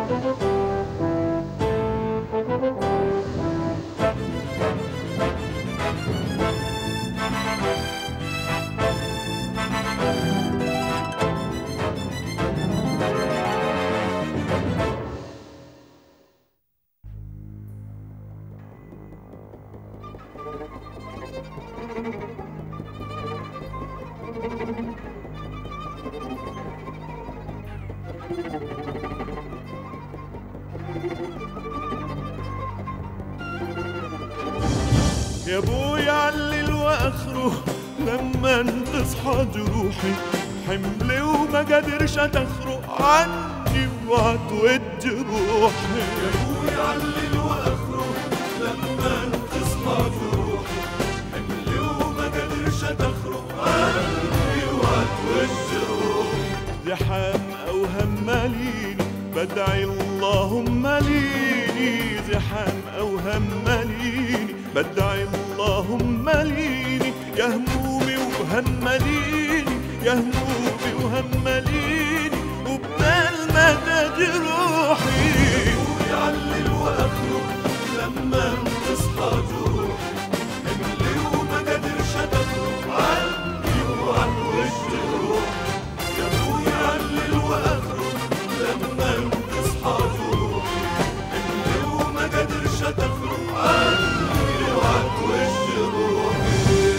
يا ابويا علل واخره لما تصحى جروحي حملي وما قادرش تخرق عني وعتود جروحي يا ابويا علل واخره لما تصحى جروحي حملي وما قادرش تخرق عني وعتود جروحي زحام اوهام ماليني بدعي اللهم ليني زحام اوهام ماليني بدعي اللهم ليني يا همومي وهم ليني يا همومي وهم ليني وبدال مدى جروحي ويعلل واخرج لما تصحى جروحي حملي وما قادرش تخرج عني وعن وش روحي يا ابويا علل واخرج لما تصحى جروحي حملي وما قادرش تخرج عني وعن وش روحي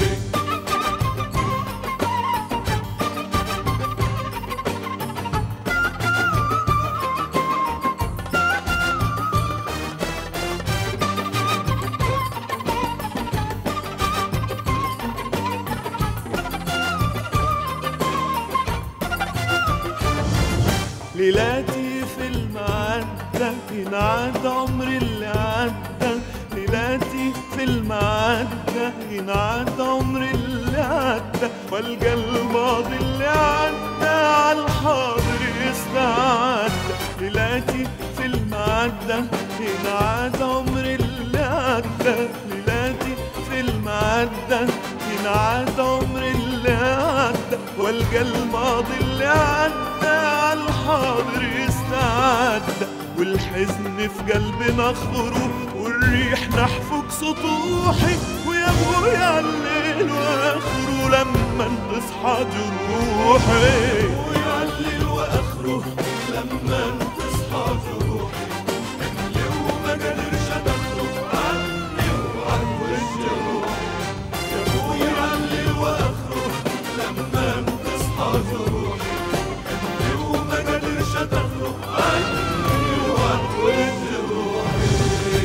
ليلاتي في المعدة ينعاد عمري اللي عدى ليلاتي في المعدة ينعاد عمري اللي عدى والقى الماضي اللي عدى على الحاضر يستعدى ليلاتي في المعدة ينعاد عمري اللي عدى ليلاتي في المعدة ينعاد عمري اللي عدى والقى الماضي اللي عدى على الحاضر يستعدى والحزن في قلبي نخره والريح نحفك سطوحي ويا ابويا الليل واخره لما تصحى جروحي ويا الليل واخره لما تصحى جروحي اللي وما قدرش تخرج عني وعن وش روحي يا ابويا الليل واخره لما تصحى جروحي اللي وما قدرش تخرج عني وعن وش روحي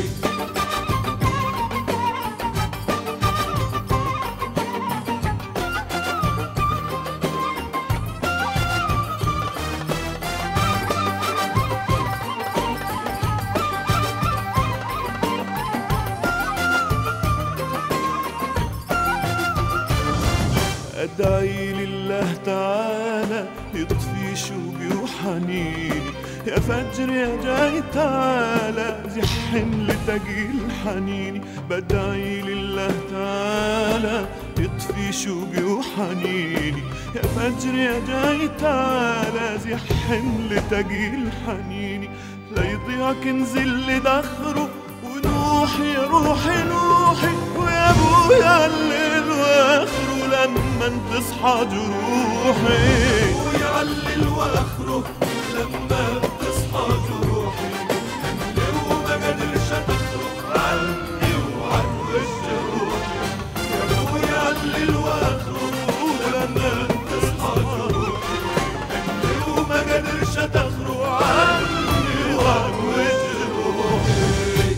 أدعي لله تعالى يطفي شوقي وحنيني يا فجر يا جاي تعالى زحن لتقيل حنيني بدعي لله تعالى يطفي شوقي وحنيني يا فجر يا جاي تعالى زحن لتقيل حنيني لا يضيع كنز اللي دخره ونوحي يا روحي نوحي ويا ابويا الليل واخره لما تصحى جروحي ويعلل واخره لما تصحى جروحي حملي وما قدرش تخرج عني وعن وش روحي يا ابويا الليل واخره لما تصحى جروحي حملي وما قدرش تخرج عني وعن وش روحي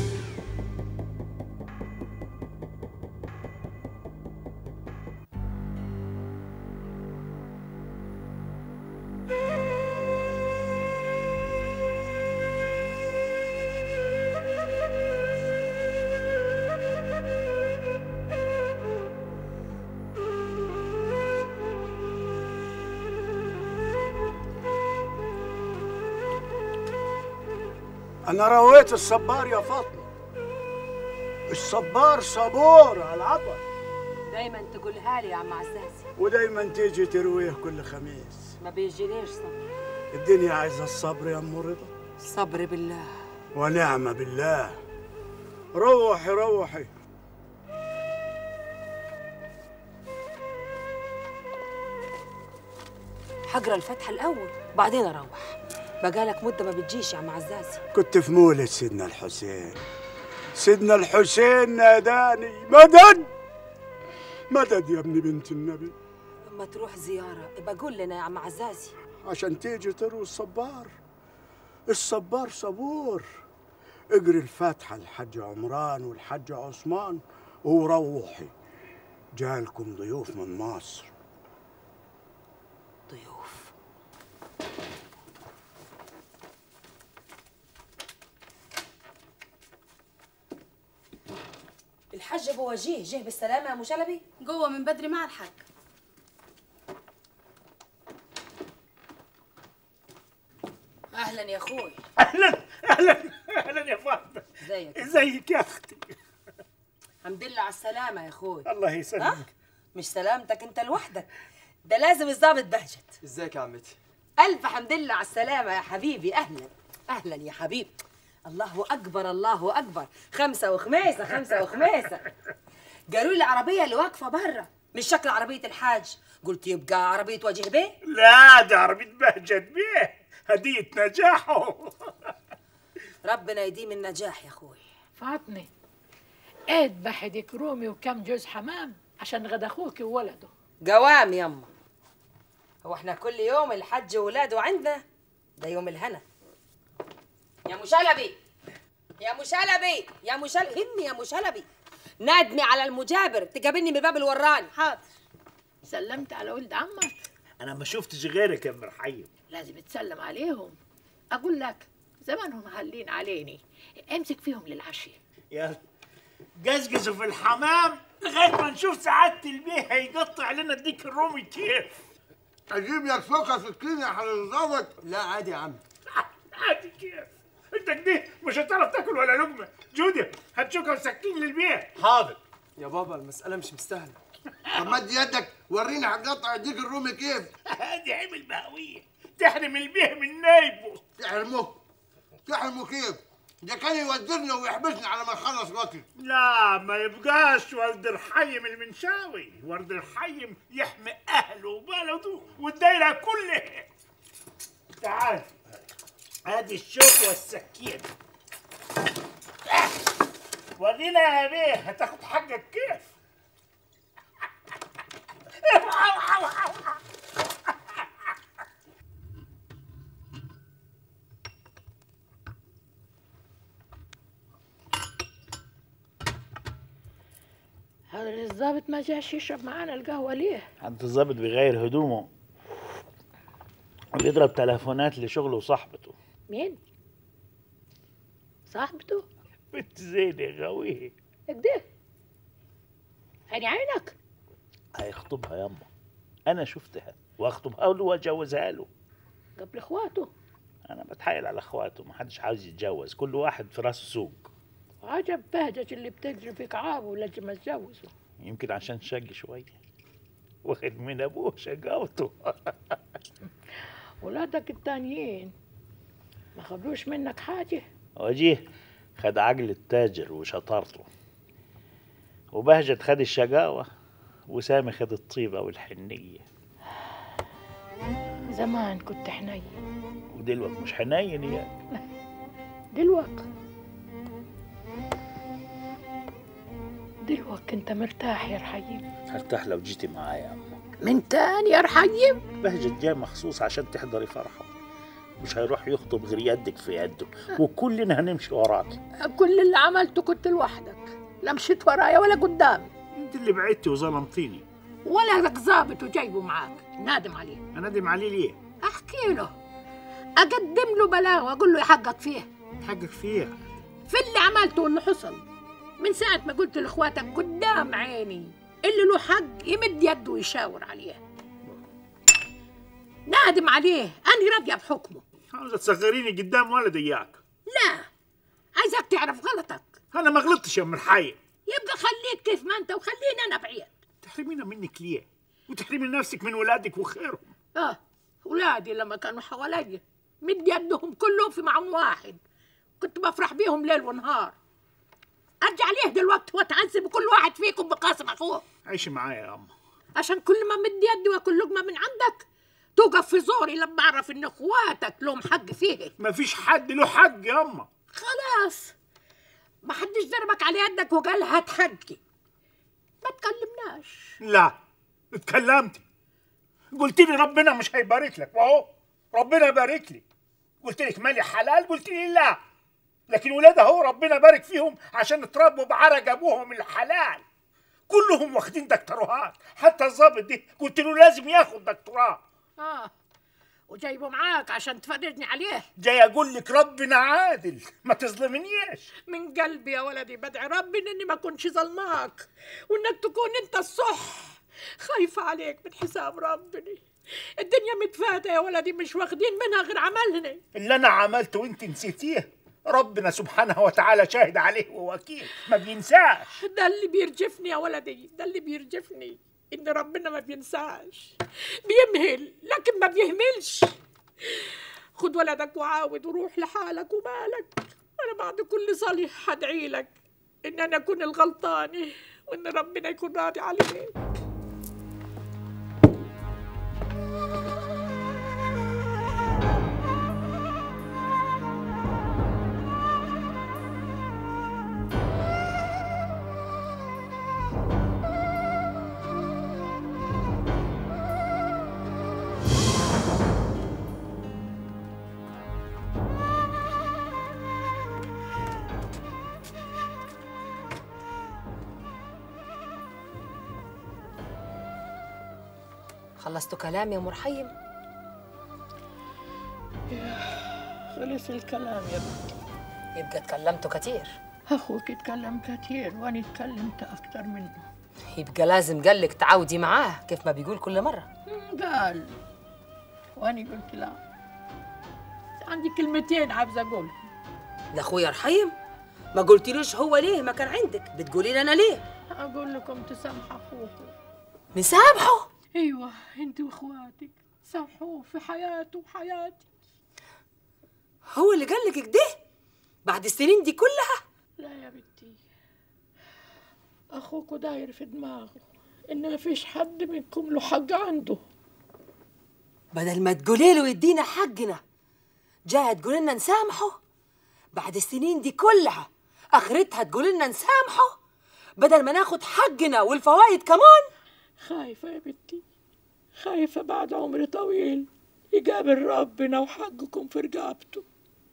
أنا رويت الصبار يا فاطمة الصبار صبور على العطر دايما تقولها لي يا عم عزازي ودايما تيجي ترويه كل خميس ما بيجيليش صبر الدنيا عايزة الصبر يا أم رضا صبر بالله ونعم بالله روحي روحي حقرا الفتحة الأول بعدين أروح بقالك مدة ما بتجيش يا عم عزازي كنت في مولد سيدنا الحسين سيدنا الحسين ناداني مدد مدد يا ابن بنت النبي لما تروح زيارة يبقى قول لنا يا عم عزازي عشان تيجي تروي الصبار الصبار صبور اجري الفاتحة الحج عمران والحج عثمان وروحي جالكم ضيوف من مصر ضيوف الحج ابو وجيه جه بالسلامة يا ابو شلبي جوه من بدري مع الحاج أهلا يا أخوي اهلا اهلا اهلا يا فاطمه ازيك ازيك يا اختي الحمد لله على السلامة يا أخوي الله ها؟ يسلمك مش سلامتك أنت لوحدك ده لازم الظابط بهجت ازيك يا عمتي ألف حمد لله على السلامة يا حبيبي أهلا أهلا يا حبيبي الله أكبر الله أكبر خمسة وخميسة خمسة وخميسة قالوا لي العربية اللي واقفة برا مش شكل عربية الحاج قلت يبقى عربية وجه بيه لا ده عربية بهجت بيه هدية نجاحه ربنا يديم النجاح يا أخوي فاطمة اذبح ديك رومي وكم جوز حمام عشان غدا اخوك وولده قوام يما هو احنا كل يوم الحج وولاده عندنا ده يوم الهنا يا مشلبي يا مشلبي يا مشلبي هني يا مشلبي نادني على المجابر تقابلني من باب الوراني حاضر سلمت على ولد عمك انا ما شفتش غيرك يا ام رحيم لازم تسلم عليهم اقول لك زمانهم هالين عليني امسك فيهم للعشاء يلا قزقزوا في الحمام لغايه ما نشوف سعاده البيه هيقطع لنا الديك الرومي كيف اجيب لك سكر سكين يا حضرتك لا عادي يا عم عادي كيف انت كده مش هتعرف تاكل ولا لقمه جودي هات شوكه وسكين للبيه حاضر يا بابا المسألة مش مستاهلة طب مد يدك وريني هتقطع الديك الرومي كيف هذه عمل بهويه تحرم البيه من نايبه تحرمه تحرمه كيف ده كان يودرنا ويحبسنا على ما نخلص وكل لا ما يبقاش ورد الحيم المنشاوي ورد الحيم يحمي اهله وبلده والدايره كلها تعال ادي الشوك والسكين آه، ورينا يا بيه هتاخد حقك كيف هذا الضابط ما جاش يشرب معانا القهوة ليه انت الظابط بيغير هدومه وبيضرب تليفونات لشغله وصاحبته مين صاحبته بنت زينة غاوية كده عيني عينك هيخطبها يما انا شفتها واخطبها له واجوزها له قبل اخواته انا بتحايل على اخواته محدش عاوز يتجوز كل واحد في راسه سوق عجب بهجة اللي بتجري في كعابه ولازم اتجوزه يمكن عشان شقي شوية واخد من ابوه شقاوته ولادك التانيين ما خدوش منك حاجة وجيه خد عقل التاجر وشطارته وبهجت خد الشقاوة وسامي خد الطيبة والحنية زمان كنت حنين ودلوقتي مش حنين يا دلوقت دلوقت انت مرتاح يا رحيم هرتاح لو جيتي معايا يا أما من تاني يا رحيم بهجت جاي مخصوص عشان تحضري فرحه مش هيروح يخطب غير يدك في يده وكلنا هنمشي وراك كل اللي عملته كنت لوحدك لا مشيت ورايا ولا قدامي انت اللي بعدتي وظلمتيني ولا لك ظابط وجايبه معاك نادم عليه انادم عليه ليه احكي له اقدم له بلاغ واقول له يحقق فيه حقك فيها في اللي عملته واللي حصل من ساعة ما قلت لاخواتك قدام عيني اللي له حق يمد يده ويشاور عليه نادم عليه أنا راضية بحكمه عاوزه تصغريني قدام ولد اياك لا عايزك تعرف غلطك انا ما غلطتش يا ام الحي يبقى خليك كيف ما انت وخليني انا بعيد تحرمينا منك ليه وتحرمي نفسك من ولادك وخيرهم اه ولادي لما كانوا حواليا مد يدهم كلهم في معون واحد كنت بفرح بيهم ليل ونهار ارجع ليه دلوقتي واتعذب كل واحد فيكم بقاسم اخوه عيشي معايا يا أما عشان كل ما مد يدي واكل لقمه من عندك توقف في زوري لما اعرف ان اخواتك لهم حق فيه مفيش حد له حق يا أما خلاص ما حدش ضربك على يدك وقال هات حقي ما تكلمناش لا اتكلمت قلت لي ربنا مش هيبارك لك واهو ربنا بارك لي قلت لك مالي حلال قلت لي لا لكن ولاد اهو ربنا بارك فيهم عشان اتربوا بعرق ابوهم الحلال كلهم واخدين دكتوراهات حتى الظابط دي قلت له لازم ياخد دكتوراه اه وجايبه معاك عشان تفرجني عليه جاي اقول لك ربنا عادل ما تظلمنيش من قلبي يا ولدي بدعي ربي اني ما كنتش ظلماك وانك تكون انت الصح خايفة عليك من حساب ربنا الدنيا متفاتة يا ولدي مش واخدين منها غير عملنا اللي انا عملته وانت نسيتيه ربنا سبحانه وتعالى شاهد عليه ووكيل ما بينساش ده اللي بيرجفني يا ولدي ده اللي بيرجفني ان ربنا ما بينساش بيمهل لكن ما بيهملش خد ولدك وعاود وروح لحالك ومالك انا بعد كل صالح هدعي لك ان انا اكون الغلطانه وان ربنا يكون راضي عليك خلصتوا كلام يا مرحيم خلص الكلام يا بنتي يبقى اتكلمتوا كتير اخوك اتكلم كتير وانا اتكلمت اكتر منه يبقى لازم قالك تعاودي معاه كيف ما بيقول كل مرة قال وانا قلت لا عندي كلمتين عاوزه اقولهم لاخويا رحيم ما قلتليش هو ليه ما كان عندك بتقولي لي انا ليه اقول لكم تسامحوا اخوكم مسامحه ايوه انت واخواتك سامحوه في حياته وحياتي هو اللي قالك كده بعد السنين دي كلها لا يا بنتي اخوك داير في دماغه ان ما فيش حد منكم له حق عنده بدل ما تقولي له يدينا حقنا جايه تقول لنا نسامحه بعد السنين دي كلها اخرتها تقول لنا نسامحه بدل ما ناخد حقنا والفوائد كمان خايفة يا بنتي خايفة بعد عمر طويل يقابل ربنا وحقكم في رقابته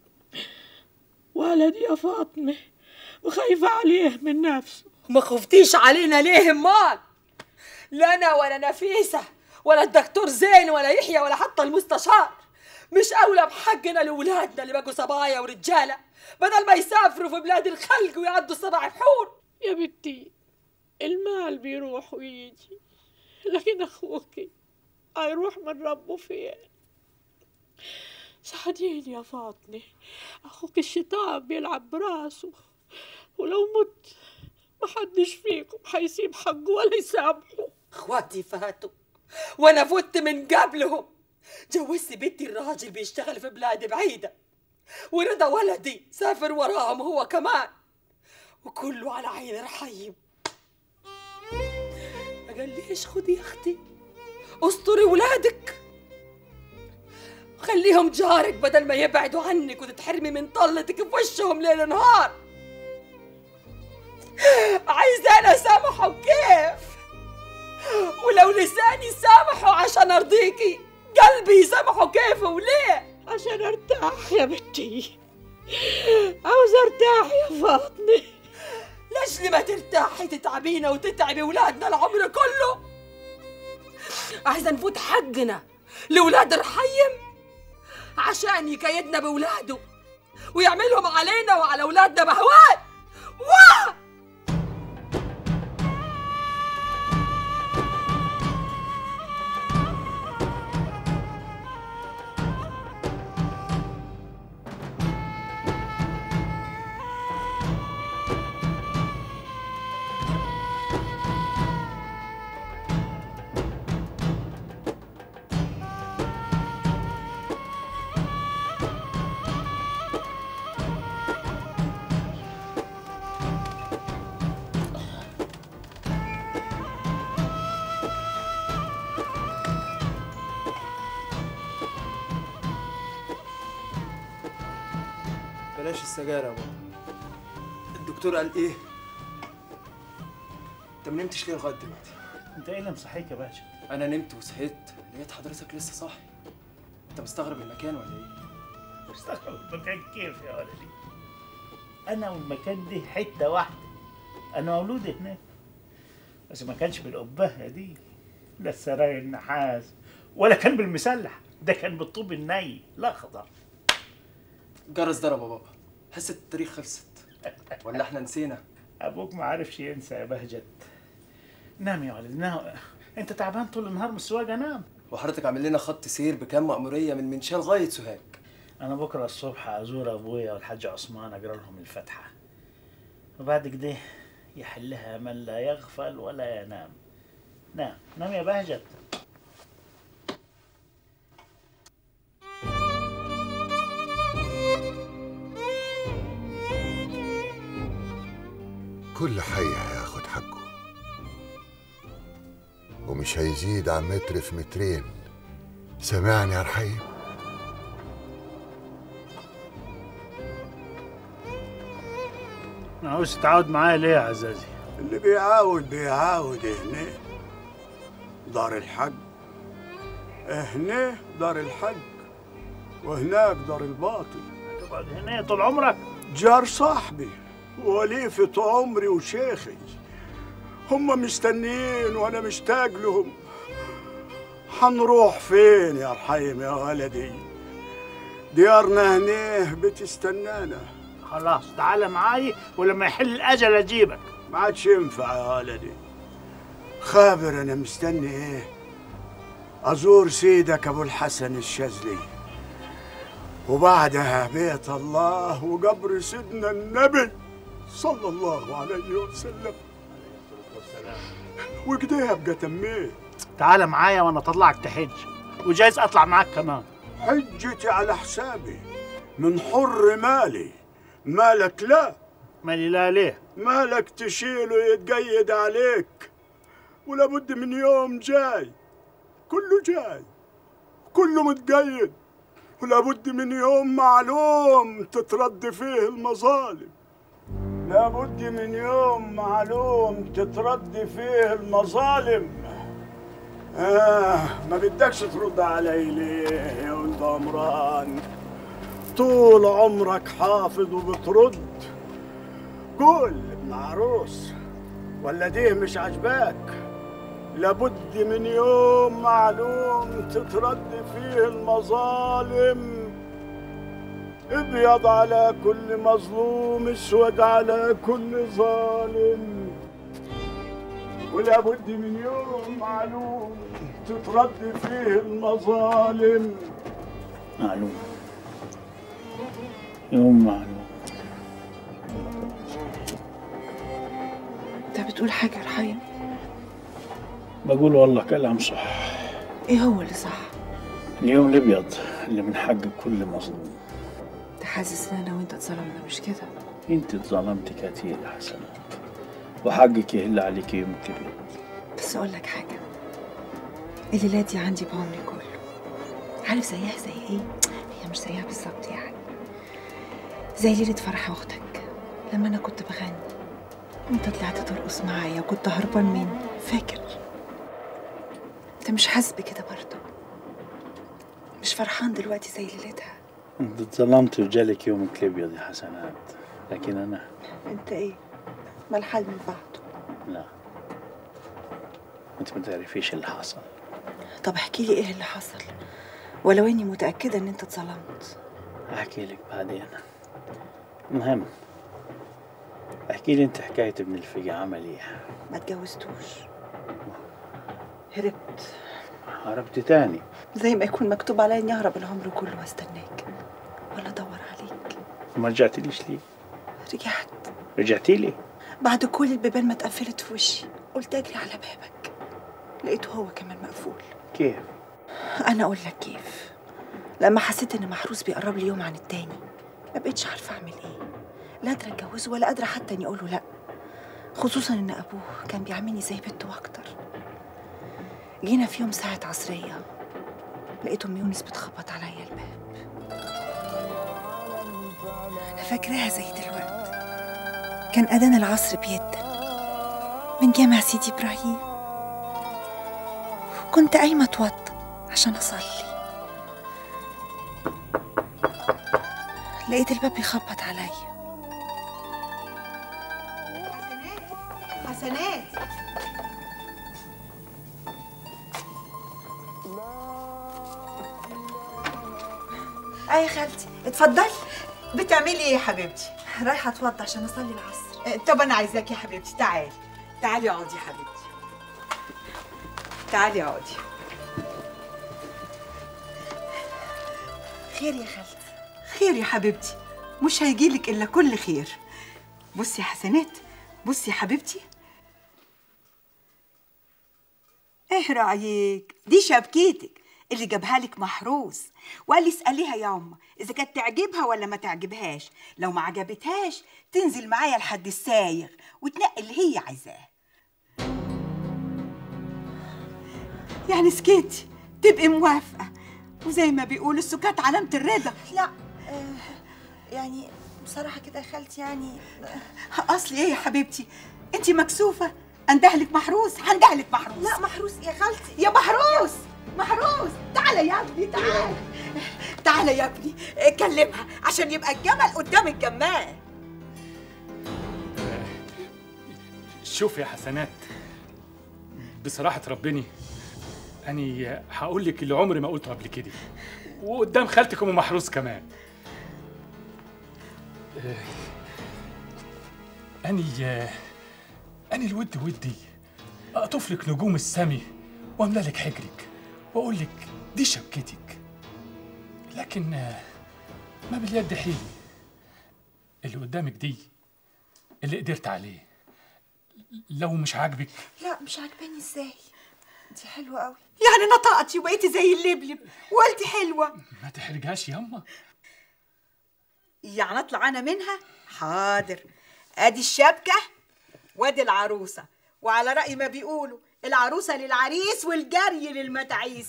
ولدي يا فاطمة وخايفة عليه من نفسه ما خفتيش علينا ليه امال لا انا ولا نفيسه ولا الدكتور زين ولا يحيى ولا حتى المستشار مش اولى بحقنا لاولادنا اللي بقوا صبايا ورجاله بدل ما يسافروا في بلاد الخلق ويعدوا سبع بحور يا بنتي المال بيروح ويجي لكن أخوك هيروح من ربه فين ساعديني يا فاطمة أخوك الشيطان بيلعب براسه ولو مت محدش فيكم حيسيب حقه ولا يسامحه اخواتي فاتوا وانا فت من قبلهم جوزت بنتي الراجل بيشتغل في بلاد بعيدة ورضا ولدي سافر وراهم هو كمان وكله على عين رحيم ما قال ليش خدي يا اختي استري ولادك خليهم جارك بدل ما يبعدوا عنك وتتحرمي من طلتك في وشهم ليل نهار عايزة أنا أسامحه كيف ولو لساني سامحه عشان أرضيكي قلبي يسامحه كيف وليه عشان ارتاح يا بنتي عاوز ارتاح يا فاطمة ليش لما ترتاحي تتعبينا وتتعبي ولادنا العمر كله عايزة نفوت حقنا لولاد رحيم عشان يكيدنا بولاده ويعملهم علينا وعلى ولادنا بهوان واه بلاش السجاير يا بابا الدكتور قال ايه انت ما نمتش ليه لغايه دلوقتي انت ايه اللي مصحيك يا باشا انا نمت وصحيت لقيت حضرتك لسه صاحي انت مستغرب المكان ولا ايه مستغرب المكان كيف يا ولدي انا والمكان دي حته واحده انا مولود هناك بس ما كانش بالقبهه دي لا السراير النحاس ولا كان بالمسلح ده كان بالطوب الني الاخضر الجرس ضرب يا بابا حصه التاريخ خلصت ولا احنا نسينا ابوك ما عرفش ينسى يا بهجت نام يا ولد نام انت تعبان طول النهار من السواقه نام وحضرتك عامل لنا خط سير بكام مأمورية من منشاه لغاية سوهاج انا بكره الصبح ازور ابويا والحاج عثمان اقرا لهم الفاتحه وبعد كده يحلها من لا يغفل ولا ينام نام نام يا بهجت كل حي هياخد حقه ومش هيزيد عن متر في مترين سامعني يا رحيم عاوز تتعاود معايا ليه يا عزازي اللي بيعاود بيعاود هنا دار الحج هنا دار الحج وهناك دار الباطل تقعد هنا طول عمرك جار صاحبي وليفة عمري وشيخي هم مستنيين وانا مشتاق لهم حنروح فين يا رحيم يا ولدي ديارنا هنيه بتستنانا خلاص تعال معاي ولما يحل الاجل اجيبك ما عادش ينفع يا ولدي خابر انا مستني ايه ازور سيدك ابو الحسن الشاذلي وبعدها بيت الله وقبر سيدنا النبي صلى الله عليه وسلم وكده ابقى تميت تعال معايا وانا اطلعك تحج وجايز اطلع معاك كمان حجتي على حسابي من حر مالي مالك لا مالي لا ليه مالك تشيله يتقيد عليك ولا بد من يوم جاي كله جاي كله متقيد ولا بد من يوم معلوم تترد فيه المظالم لا بد من يوم معلوم تترد فيه المظالم آه ما بدكش ترد علي ليه يا ولد عمران طول عمرك حافظ وبترد قول ابن عروس ولا دي مش عجباك لابد من يوم معلوم تترد فيه المظالم ابيض على كل مظلوم اسود على كل ظالم ولا بد من يوم معلوم تترد فيه المظالم معلوم يوم معلوم انت بتقول حاجة يا رحيم بقول والله كلام صح ايه هو اللي صح اليوم الابيض اللي من حق كل مظلوم انت حاسس ان انا وانت اتظلمنا مش كده انت اتظلمت كتير يا حسنات وحقك يهل عليك يوم الابيض بس اقول لك حاجة الليلة دي عندي بعمري كله عارف زيها زي ايه هي مش زيها بالظبط يعني زي ليلة فرح اختك لما انا كنت بغني وانت طلعت ترقص معايا وكنت هربان مني فاكر انت مش حاسس بكده برضه مش فرحان دلوقتي زي ليلتها انت اتظلمت وجالك يومك الابيض يا حسنات لكن انا انت ايه ما الحال من بعضه لا انت ما تعرفيش اللي حصل طب احكي لي ايه اللي حصل ولو اني متاكده ان انت اتظلمت احكي لك بعدين المهم احكي لي انت حكايه ابن الفقي عمل ايه ما اتجوزتوش هربت هربت تاني زي ما يكون مكتوب عليا اني اهرب العمر كله واستناك ولا ادور عليك ما رجعتليش ليه رجعت رجعتي لي بعد كل البيبان ما اتقفلت في وشي قلت اجري على بابك لقيته هو كمان مقفول كيف انا اقول لك كيف لما حسيت ان محروس بيقرب لي يوم عن التاني ما بقتش عارفه اعمل ايه لا قادره اتجوزه ولا قادره حتى اني اقول له لا خصوصا ان ابوه كان بيعاملني زي بنته واكتر جينا في يوم ساعه عصريه لقيت ام يونس بتخبط عليا الباب فاكراها زي دلوقتي كان أذان العصر بيدن من جامع سيدي إبراهيم كنت قايمة أتوضى عشان أصلي لقيت الباب بيخبط عليا حسنات اه يا خالتي اتفضلي بتعملي ايه يا حبيبتي رايحة اتوضى عشان أصلي العصر آه، طب انا عايزاك يا حبيبتي تعالي تعالي اقعدي يا حبيبتي تعالي اقعدي خير يا خالتي خير يا حبيبتي مش هيجيلك الا كل خير بصي يا حسنات بصي يا حبيبتي ايه رايك دي شبكيتك اللي جابها لك محروس وقال لي اساليها يا امه اذا كانت تعجبها ولا ما تعجبهاش لو ما عجبتهاش تنزل معايا لحد السايغ وتنقي اللي هي عايزاه يعني سكتي تبقي موافقه وزي ما بيقولوا السكات علامه الرضا لا آه يعني بصراحة كده يا خالتي يعني اصلي ايه يا حبيبتي انت مكسوفه اندهلك محروس هندهلك محروس لا محروس يا خالتي يا محروس محروس تعالى يا ابني تعالى تعالى يا ابني كلمها عشان يبقى الجمل قدام الجمال شوف يا حسنات بصراحة ربني أني هقول لك اللي عمري ما قلته قبل كده وقدام خالتك أم محروس كمان آه، أني آه، أني الود ودي أقطف لك نجوم السمي وأملى لك حجرك وأقول لك دي شبكتك لكن آه، ما باليد حيلي اللي قدامك دي اللي قدرت عليه لو مش عاجبك لا مش عاجباني ازاي دي حلوة قوي يعني نطقتي وبقيتي زي اللبلب وقلتي حلوه ما تحرجهاش ياما يعني اطلع انا منها حاضر ادي الشبكه وادي العروسه وعلى راي ما بيقولوا العروسه للعريس والجري للمتاعيس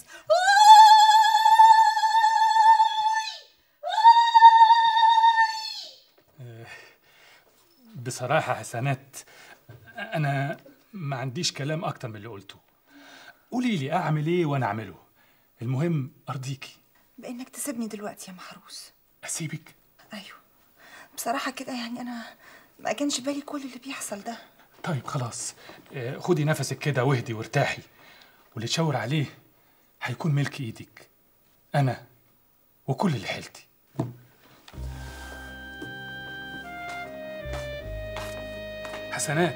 بصراحة حسنات أنا ما عنديش كلام أكتر من اللي قلته قولي لي أعمل إيه وأنا أعمله المهم أرضيكي بانك تسيبني دلوقتي يا محروس أسيبك ايوه بصراحة كده يعني انا ما كانش بالي كل اللي بيحصل ده طيب خلاص آه، خدي نفسك كده واهدي وارتاحي واللي تشاور عليه هيكون ملك إيدك أنا وكل اللي حيلتي حسنات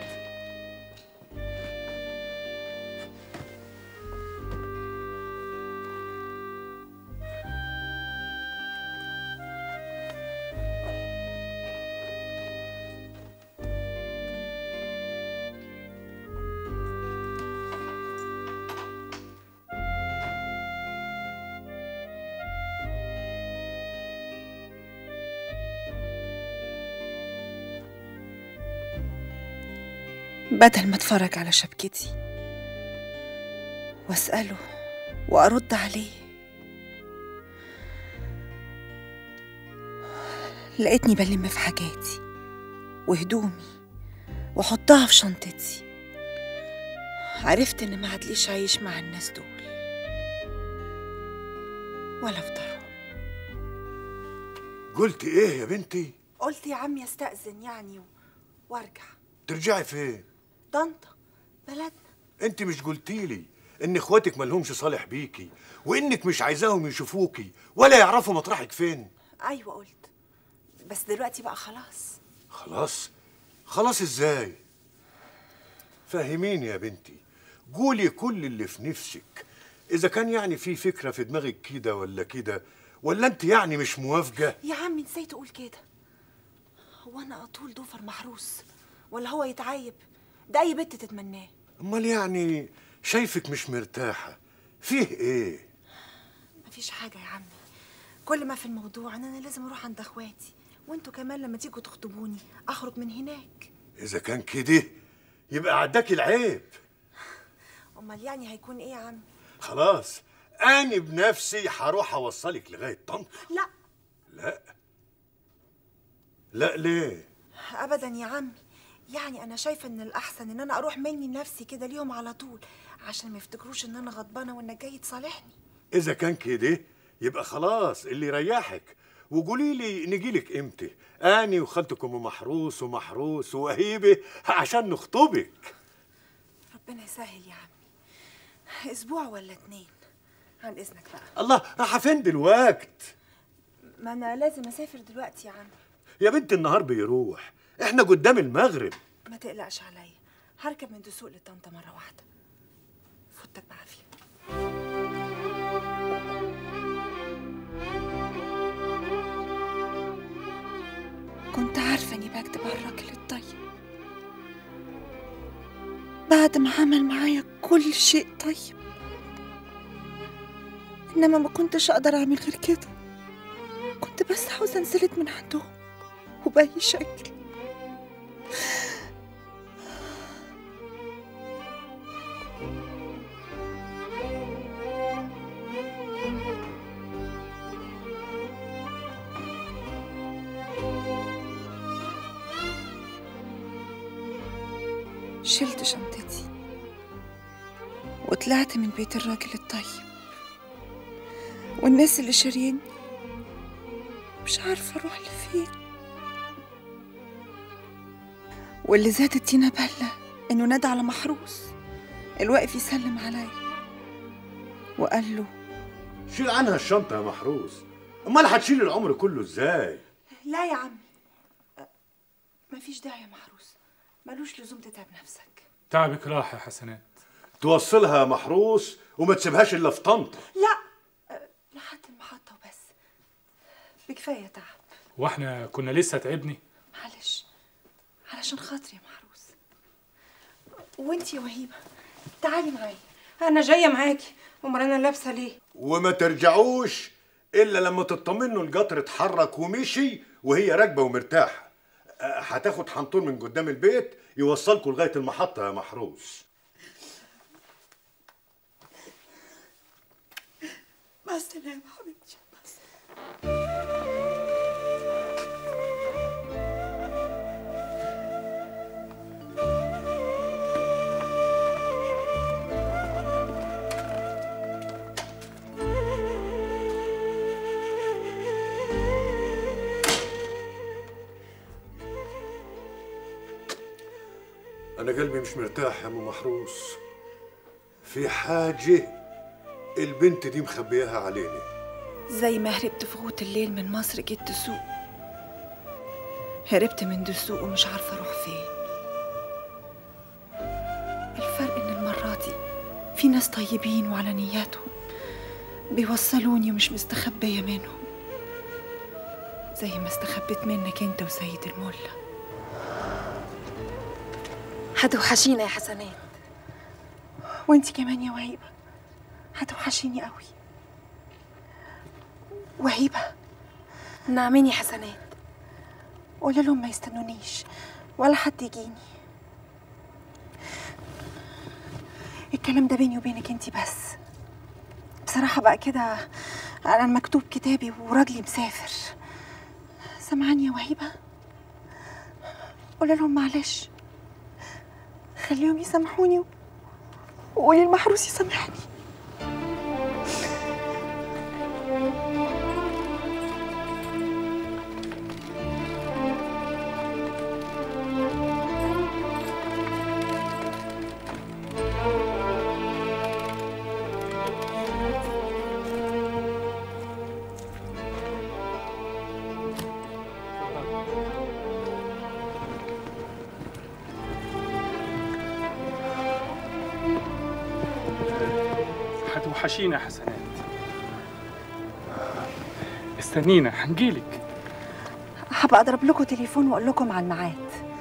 بدل ما اتفرج على شبكتي واسأله وأرد عليه لقيتني بلم في حاجاتي وهدومي واحطها في شنطتي عرفت ان ما عدليش عايش مع الناس دول ولا في دارهم قلت ايه يا بنتي قلت يا عمي استأذن يعني و- وارجع ترجعي فين طنطا بلدنا انت مش قلتي لي ان اخواتك مالهمش صالح بيكي وانك مش عايزاهم يشوفوكي ولا يعرفوا مطرحك فين ايوه قلت بس دلوقتي بقى خلاص خلاص خلاص ازاي فهميني يا بنتي قولي كل اللي في نفسك اذا كان يعني في فكره في دماغك كده ولا كده ولا انت يعني مش موافقه يا عمي ازاي تقول كده هو انا اطول ضفر محروس ولا هو يتعيب ده اي بنت تتمناه امال يعني شايفك مش مرتاحه فيه ايه مفيش حاجه يا عمي كل ما في الموضوع ان انا لازم اروح عند اخواتي وانتوا كمان لما تيجوا تخطبوني اخرج من هناك اذا كان كده يبقى عداكي العيب امال يعني هيكون ايه يا عمي خلاص انا بنفسي هروح اوصلك لغايه طنطا لا لا لا ليه ابدا يا عمي يعني انا شايفه ان الاحسن ان انا اروح مني لنفسي كده ليهم على طول عشان ما يفتكروش ان انا غضبانه وانك جاي تصالحني اذا كان كده يبقى خلاص اللي يريحك وقولي لي نجيلك امتى اني وخالتك ام محروس ومحروس وهيبه عشان نخطبك ربنا يسهل يا عمي اسبوع ولا اتنين عن اذنك بقى الله راح فين دلوقت ما انا لازم اسافر دلوقتي يا عمي يا بنت النهار بيروح احنا قدام المغرب ما تقلقش عليا هركب من دسوق لطنطا مره واحده فوتك بعافيه كنت عارفة إني بكدب على الراجل الطيب بعد ما عمل معايا كل شيء طيب إنما ما كنتش أقدر أعمل غير كده كنت بس عاوزة انسلت من عندهم وبأي شكل شلت شنطتي وطلعت من بيت الراجل الطيب والناس اللي شاريني مش عارفة أروح لفين واللي زادت تينا بلة إنه نادى على محروس الواقف يسلم عليا وقال له شيل عنها الشنطه يا محروس امال هتشيل العمر كله ازاي لا يا عمي أه، مفيش داعي يا محروس ملوش لزوم تتعب نفسك تعبك راح يا حسنات توصلها يا محروس وما تسيبهاش الا في طنطا لا أه، لحد المحطة وبس بكفاية تعب واحنا كنا لسه تعبني معلش علشان خاطري يا محروس وانتي يا وهيبة تعالي معايا انا جايه معاكي امال انا لابسه ليه وما ترجعوش الا لما تطمنوا القطر اتحرك ومشي وهي راكبه ومرتاحه أه، هتاخد حنطور من قدام البيت يوصلكوا لغايه المحطه يا محروس مع السلامة حبيبتي انا قلبي مش مرتاح يا ام محروس في حاجه البنت دي مخبياها علينا زي ما هربت في غوط الليل من مصر جيت دسوق هربت من دسوق ومش عارفة أروح فين الفرق إن المرة دي في ناس طيبين وعلى نياتهم بيوصلوني ومش مستخبية منهم زي ما استخبيت منك انت وسيد الملا هتوحشينا يا حسنات وانتي كمان يا وهيبة هتوحشيني قوي وهيبة نعمين يا حسنات قولي لهم ما يستنونيش ولا حد يجيني الكلام ده بيني وبينك انتي بس بصراحة بقى كده أنا مكتوب كتابي وراجلي مسافر سامعاني يا وهيبة قولي لهم معلش خليهم يسامحوني وقولي المحروس يسامحني هتوحشينا يا حسنات استنينا هنجيلك هبقى اضرب لكم تليفون واقول لكم على الميعاد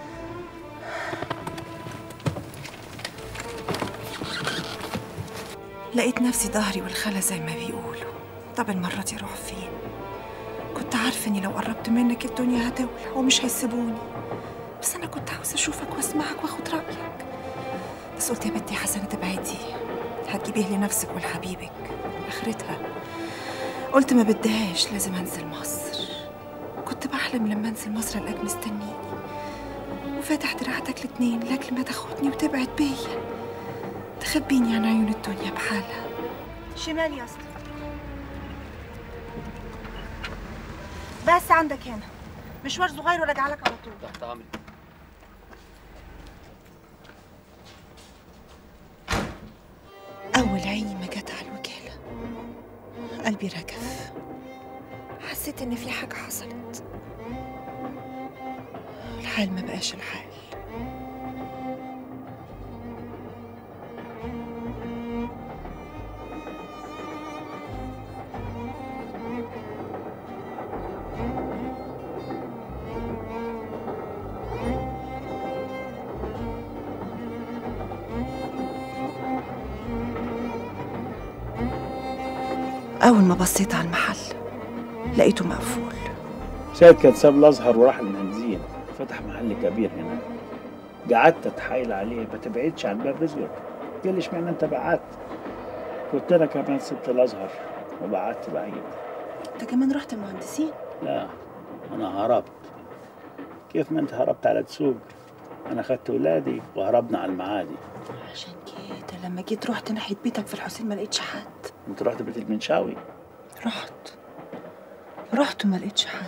لقيت نفسي ظهري والخلا زي ما بيقولوا طب المرة دي اروح فين كنت عارفة اني لو قربت منك الدنيا هتولع ومش هيسيبوني بس انا كنت عاوزة اشوفك واسمعك واخد رأيك بس قلت يا بنتي حسنة تبعدي هتجيبيه لنفسك ولحبيبك اخرتها قلت ما بدهاش لازم انزل مصر كنت بحلم لما انزل مصر الاقيك مستنيني وفاتح دراعتك الاتنين لاجل ما تاخدني وتبعد بيا تخبيني عن عيون الدنيا بحالها شمال يا اسطى بس عندك هنا مشوار صغير وراجع لك على طول تحت امري أول عيني ما جت على الوكالة قلبي رجف حسيت إن في حاجة حصلت الحال ما بقاش الحال أول ما بصيت على المحل لقيته مقفول سيد كان ساب الازهر وراح المنزين فتح محل كبير هنا قعدت اتحايل عليه ما تبعدش عن باب رزقك قال لي اشمعنى انت بعدت قلت انا كمان سبت الازهر وبعدت بعيد أنت كمان رحت المهندسين لا انا هربت كيف ما انت هربت على تسوق انا خدت ولادي وهربنا على المعادي عشان كده لما جيت رحت ناحية بيتك في الحسين ما لقيتش حد انت رحت بيت المنشاوي رحت رحت وما لقيتش حد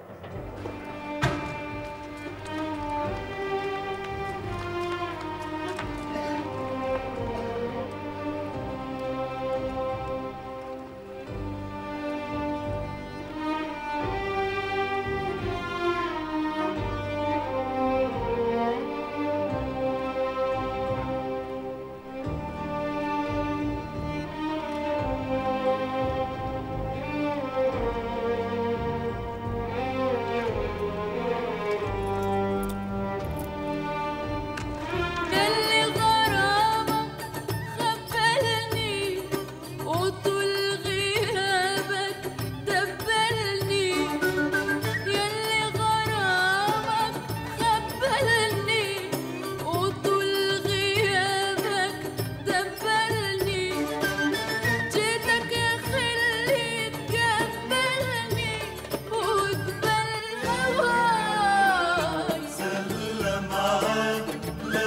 اللي غرامك خبلني وطول غيابك دبلني ياللي غرامك خبلني وطول غيابك دبلني جيتك يا خلي تقبلني وتقبل هواي سلم عليك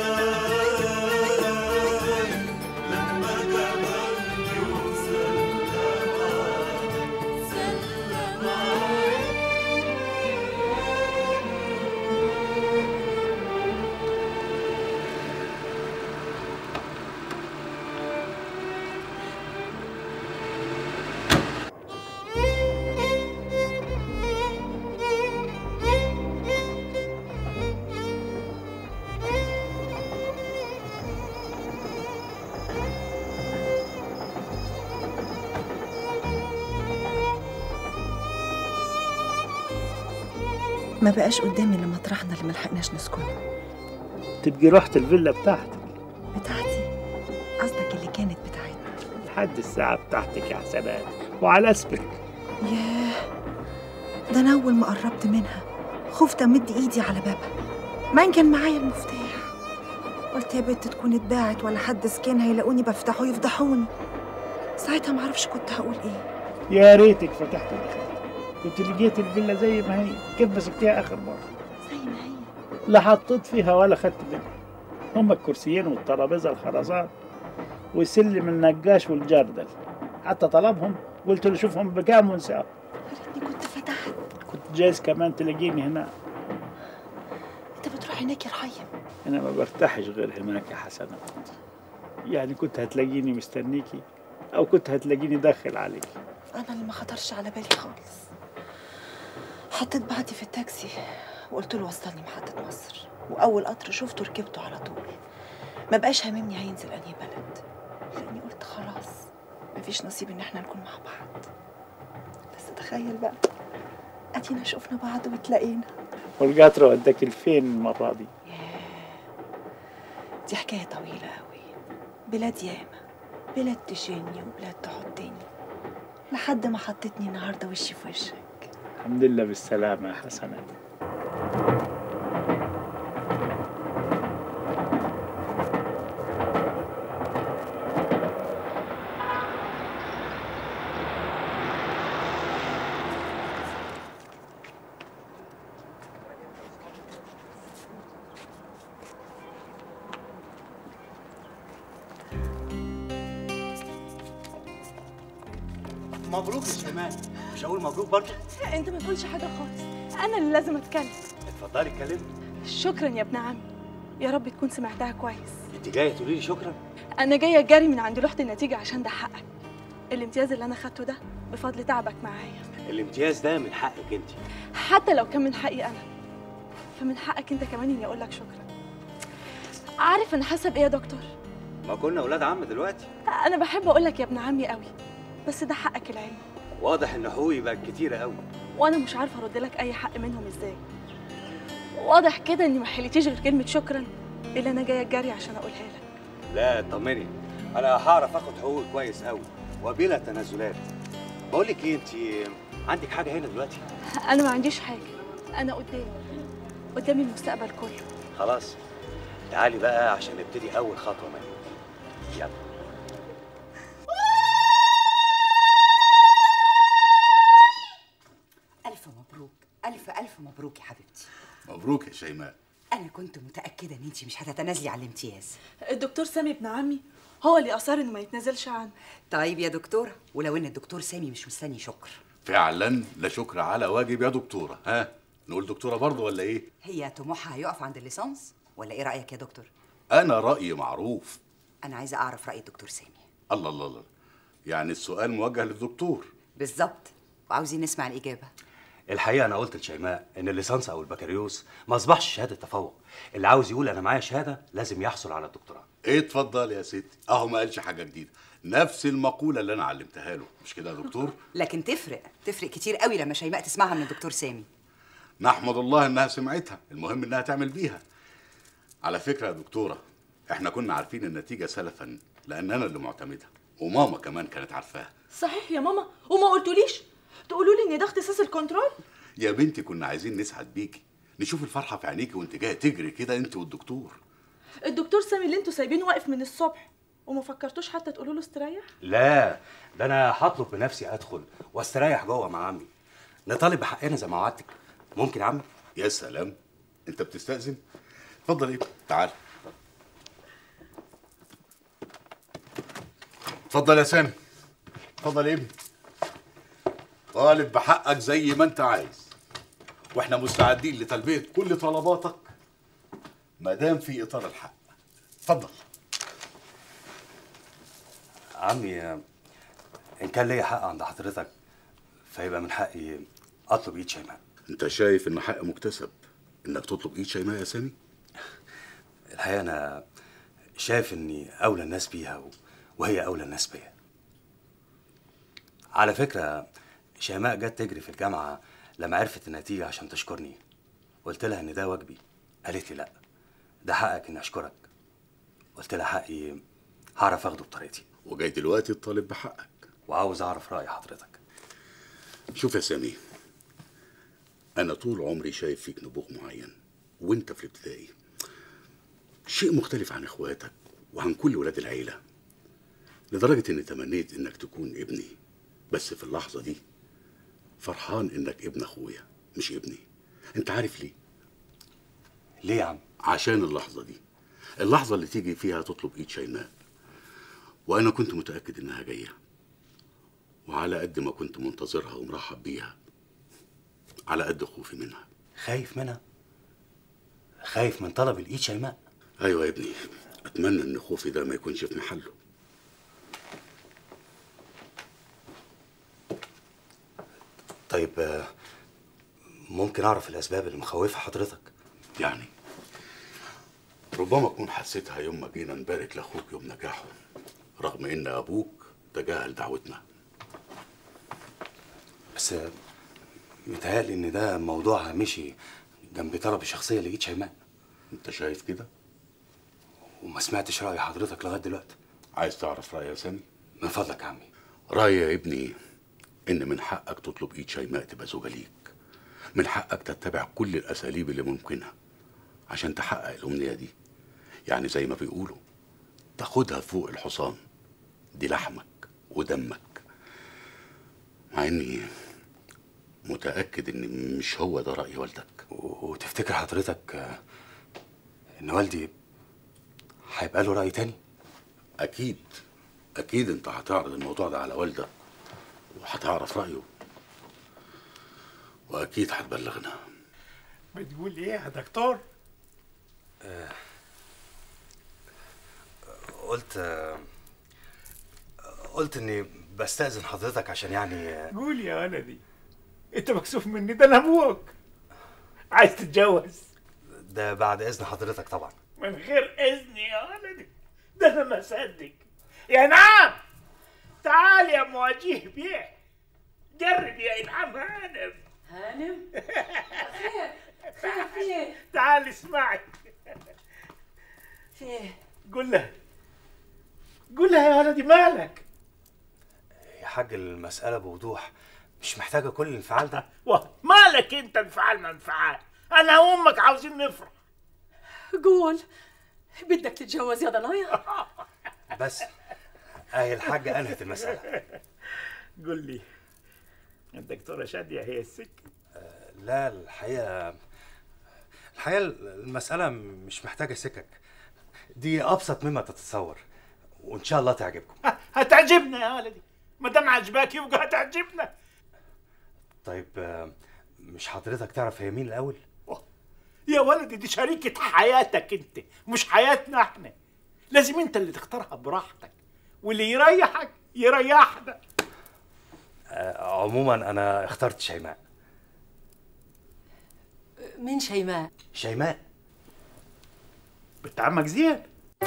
ما بقاش قدامي الا مطرحنا اللي ملحقناش نسكنه تبقي رحت الفيلا بتاعتك بتاعتي قصدك اللي كانت بتاعتنا لحد الساعة بتاعتك يا حسنات وعلى اسمك ياه ده انا اول ما قربت منها خفت امد ايدي على بابها ما إن كان معايا المفتاح قلت يا بنت تكون اتباعت ولا حد سكنها يلاقوني بفتحه يفضحوني ساعتها معرفش كنت هقول ايه يا ريتك فتحت ودخلت كنت لقيت الفيلا زي ما هي كيف مسكتيها اخر مرة زي ما هي لا حطيت فيها ولا خدت منها هم الكرسيين والترابيزة الخرزان وسلم النقاش والجردل حتى طلبهم قلت له شوفهم بكام ونساهم كنت فتحت كنت جايز كمان تلاقيني هنا انت بتروح هناك يا رحيم انا ما برتاحش غير هناك يا حسنات يعني كنت هتلاقيني مستنيكي او كنت هتلاقيني داخل عليكي انا اللي ما خطرش على بالي خالص حطيت بعضي في التاكسي وقلت له وصلني محطة مصر واول قطر شفته ركبته على طول ما بقاش هاممني هينزل انهي بلد لاني قلت خلاص مفيش نصيب ان احنا نكون مع بعض بس تخيل بقى ادينا شفنا بعض وتلاقينا والقطر وداك لفين المرة دي دي حكاية طويلة قوي بلاد ياما بلاد تشيلني وبلاد تحطني لحد ما حطتني النهاردة وشي في وشك الحمد لله بالسلامة يا حسنات مبروك يا شيماء مش هقول مبروك برضه انت ما تقولش حاجه خالص انا اللي لازم اتكلم اتفضلي اتكلمي شكرا يا ابن عمي يا رب تكون سمعتها كويس انت جايه تقولي لي شكرا انا جايه جاري من عند لوحه النتيجه عشان ده حقك الامتياز اللي انا خدته ده بفضل تعبك معايا الامتياز ده من حقك انت حتى لو كان من حقي انا فمن حقك انت كمان اني اقول لك شكرا عارف انا حاسه بايه يا دكتور ما كنا اولاد عم دلوقتي انا بحب اقول لك يا ابن عمي قوي بس ده حقك العلم واضح ان حقوقي بقت كتيره قوي وانا مش عارفه ارد لك اي حق منهم ازاي واضح كده اني ما حليتيش غير كلمه شكرا اللي انا جايه جري عشان اقولها لك لا اطمني انا هعرف اخد حقوقي كويس قوي وبلا تنازلات بقول لك ايه انت عندك حاجه هنا دلوقتي انا ما عنديش حاجه انا قدامي قدامي المستقبل كله خلاص تعالي بقى عشان نبتدي اول خطوه معاك يلا ألف مبروك ألف ألف مبروك يا حبيبتي مبروك يا شيماء أنا كنت متأكدة إن أنت مش هتتنازلي عن الامتياز الدكتور سامي ابن عمي هو اللي اصر انه ما يتنازلش عنه طيب يا دكتورة ولو إن الدكتور سامي مش مستني شكر فعلا لا شكر على واجب يا دكتورة ها نقول دكتورة برضه ولا ايه هي طموحها هيقف عند الليسانس ولا إيه رأيك يا دكتور؟ انا رأيي معروف أنا عايزة أعرف رأي الدكتور سامي الله الله الله يعني السؤال موجه للدكتور بالظبط وعاوزين نسمع الإجابة الحقيقه انا قلت لشيماء ان الليسانس او البكالوريوس ما اصبحش شهاده تفوق اللي عاوز يقول انا معايا شهاده لازم يحصل على الدكتوراه ايه اتفضل يا ستي اهو ما قالش حاجة جديدة نفس المقولة اللي انا علمتها له مش كده يا دكتور لكن تفرق تفرق كتير قوي لما شيماء تسمعها من الدكتور سامي نحمد الله انها سمعتها المهم انها تعمل بيها على فكرة يا دكتورة احنا كنا عارفين النتيجة سلفا لان انا اللي معتمدها وماما كمان كانت عارفاها صحيح يا ماما وما قلتوليش تقولوا لي ان ده اختصاص الكنترول يا بنتي كنا عايزين نسعد بيكي نشوف الفرحة في عينيكي وانت جاية تجري كده انت والدكتور الدكتور سامي اللي انتوا سايبينه واقف من الصبح وما فكرتوش حتى تقولوا له استريح لا ده انا هطلب بنفسي ادخل واستريح جوه مع عمي نطالب بحقنا زي ما وعدتك ممكن يا عمي يا سلام انت بتستأذن اتفضل ايه تعال اتفضل يا سامي اتفضل يا ابني طالب بحقك زي ما انت عايز واحنا مستعدين لتلبية كل طلباتك ما دام في اطار الحق اتفضل عمي ان كان ليا حق عند حضرتك فيبقى من حقي اطلب ايد شيماء انت شايف ان حق مكتسب انك تطلب ايد شيماء يا سامي الحقيقه انا شايف اني اولى الناس بيها و- وهي اولى الناس بيا على فكره شيماء جت تجري في الجامعه لما عرفت النتيجه عشان تشكرني قلت لها ان ده واجبي قالت لي لا ده حقك اني اشكرك قلت لها حقي هعرف اخده بطريقتي وجاي دلوقتي تطالب بحقك وعاوز اعرف راي حضرتك شوف يا سامي انا طول عمري شايف فيك نبوغ معين وانت في الابتدائي شيء مختلف عن اخواتك وعن كل ولاد العيله لدرجه اني تمنيت انك تكون ابني بس في اللحظه دي فرحان انك ابن اخويا مش ابني انت عارف ليه ليه يا عم عشان اللحظه دي اللحظه اللي تيجي فيها تطلب ايد شيماء وانا كنت متاكد انها جايه وعلى قد ما كنت منتظرها ومرحب بيها على قد خوفي منها خايف منها خايف من طلب الايد شيماء ايوه يا ابني اتمنى ان خوفي ده ما يكونش في محله طيب آه، ممكن اعرف الاسباب اللي مخوفه حضرتك يعني ربما اكون حسيتها يوم ما جينا نبارك لاخوك يوم نجاحه رغم ان ابوك تجاهل دعوتنا بس آه، متهيألي ان ده موضوع مشي جنب طلب الشخصيه لايد شيماء انت شايف كده وما سمعتش راي حضرتك لغايه دلوقتي عايز تعرف رايي يا سامي من فضلك يا عمي رايي يا ابني ان من حقك تطلب ايد شيماء تبقى زوجة ليك من حقك تتبع كل الاساليب اللي ممكنه عشان تحقق الامنيه دي يعني زي ما بيقولوا تاخدها فوق الحصان دي لحمك ودمك مع اني متاكد ان مش هو ده راي والدك وتفتكر حضرتك آه، ان والدي هيبقى له راي تاني اكيد اكيد انت هتعرض الموضوع ده على والدك وهتعرف رأيه وأكيد هتبلغنا بتقول ايه يا دكتور آه، قلت آه، قلت اني بستأذن حضرتك عشان يعني آه، قول يا ولدي انت مكسوف مني ده انا ابوك عايز تتجوز ده بعد اذن حضرتك طبعا من غير اذني يا ولدي ده انا ما اصدق يا نعم تعال يا مواجيه بيه جرب يا انعام هانم هانم خير خير في ايه تعال اسمعي في ايه قول لها قول لها يا ولدي مالك يا حاج المسألة بوضوح مش محتاجة كل الانفعال ده واه، مالك انت انفعال ما انفعال انا وامك عاوزين نفرح قول بدك تتجوز يا ضنايا بس اهي الحاجة انهت المسألة قول لي الدكتوره شاديه هي السكه لا الحقيقة الحقيقة المسألة مش محتاجة سكك دي أبسط مما تتصور وإن شاء الله تعجبكم هتعجبنا يا ولدي ما دام عجباك يبقى هتعجبنا طيب آه، مش حضرتك تعرف هي مين الأول؟ يا ولدي دي شريكة حياتك انت مش حياتنا احنا لازم انت اللي تختارها براحتك واللي يريحك يريحنا آه، عموما أنا اخترت شيماء مين شيماء شيماء بنت عمك زياد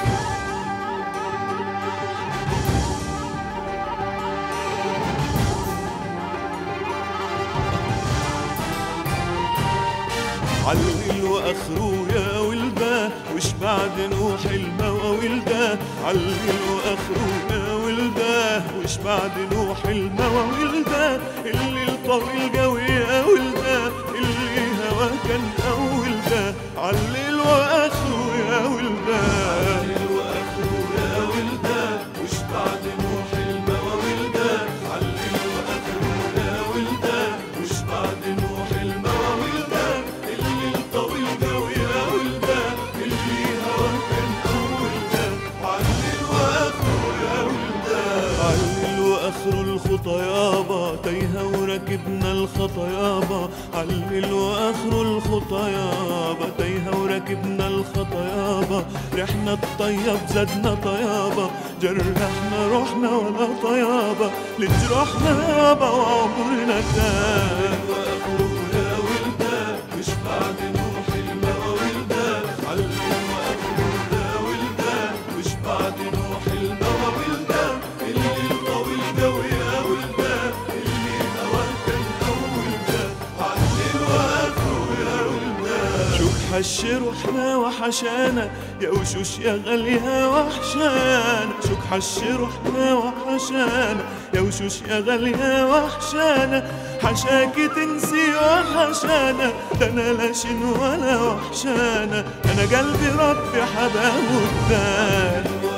علل واخره يا ولده وش بعد نوح الموى ولده علل واخره يا ولده وش بعد نوح الموى ولده اللي الطويل قوي يا ولده اللي هوا كان اول ده علل واخره يا ولده علل واخره يا ولده وش بعد نوح الموى ولده علل واخره يا ولده وش بعد نوح الموى ولده اللي الطويل قوي يا ولده اللي هوا كان اول ده علل واخره يا ولده علل واخره الخطى يابا تايهه وركبنا الخطا يابا علل واخره الخطى يابا تايهه وركبنا الخطا يابا رحنا الطيب زادنا طيابه جرحنا روحنا ولا طيابه لجرحنا يابا وعمرنا تاه واخره يا ولده مش بعد نوح الموى ولده علل واخره يا ولده مش بعد نوح الموى ولده اللي الطويل قوي يا ولده اللي هوا كان اول ده علل واخره يا ولده شوف حش روحنا وحشانا يا وشوش يا غالية وحشانا شوك حش روحنا وحشانا يا وشوش يا غالية وحشانا حشاكي تنسي وحشانا ده انا لا شن ولا وحشانا انا قلبي ربي حباه ودان